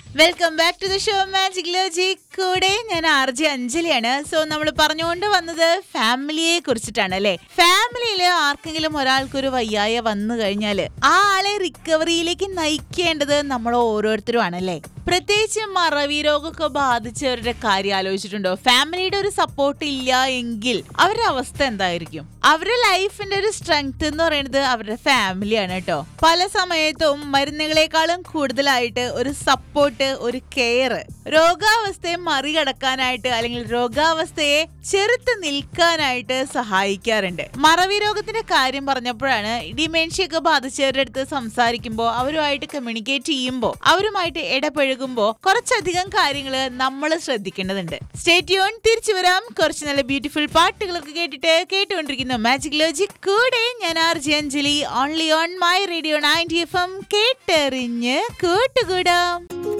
welcome back to the show magic logic കൂടെ ഞാൻ R J അഞ്ജലിയാണ് so നമ്മൾ പറഞ്ഞുകൊണ്ട് വന്നത് ഫാമിലിയെ കുറിച്ചിട്ടാണ് അല്ലെ ഫാമിലിയിൽ ആർക്കെങ്കിലും ഒരാൾക്കൊരു വയ്യായ വന്നു കഴിഞ്ഞാൽ ആ ആളെ റിക്കവറിയിലേക്ക് നയിക്കേണ്ടത് നമ്മൾ ഓരോരുത്തരും ആണല്ലേ പ്രത്യേകിച്ച് മറവി രോഗമൊക്കെ ബാധിച്ചവരുടെ കാര്യം ആലോചിച്ചിട്ടുണ്ടോ ഫാമിലിയുടെ ഒരു സപ്പോർട്ട് ഇല്ല എങ്കിൽ അവരുടെ അവസ്ഥ എന്തായിരിക്കും അവരുടെ ലൈഫിന്റെ ഒരു സ്ട്രെങ്ത് എന്ന് പറയുന്നത് അവരുടെ ഫാമിലിയാണ് കേട്ടോ പല സമയത്തും മരുന്നുകളെക്കാളും കൂടുതലായിട്ട് ഒരു സപ്പോർട്ട് ഒരു കെയർ രോഗാവസ്ഥയെ മറികടക്കാനായിട്ട് അല്ലെങ്കിൽ രോഗാവസ്ഥയെ ചെറുത്ത് നിൽക്കാനായിട്ട് സഹായിക്കാറുണ്ട് മറവി രോഗത്തിന്റെ കാര്യം പറഞ്ഞപ്പോഴാണ് ഡിമെൻഷ്യ ഒക്കെ ബാധിച്ചവരുടെ അടുത്ത് സംസാരിക്കുമ്പോൾ അവരുമായിട്ട് കമ്മ്യൂണിക്കേറ്റ് ചെയ്യുമ്പോൾ അവരുമായിട്ട് ഇടപഴകുമ്പോൾ കുറച്ചധികം കാര്യങ്ങൾ നമ്മൾ ശ്രദ്ധിക്കേണ്ടതുണ്ട് സ്റ്റേറ്റ്യൂൺ തിരിച്ചു വരാം കുറച്ച് നല്ല ബ്യൂട്ടിഫുൾ പാട്ടുകളൊക്കെ കേട്ടിട്ട് കേട്ടുകൊണ്ടിരിക്കുന്നു മാജിക് ലോജിക് കൂടെ ഞാൻ R G Anjali only on my radio ninety F M കേട്ടെറിഞ്ഞ് കൂട്ടുകൂടാം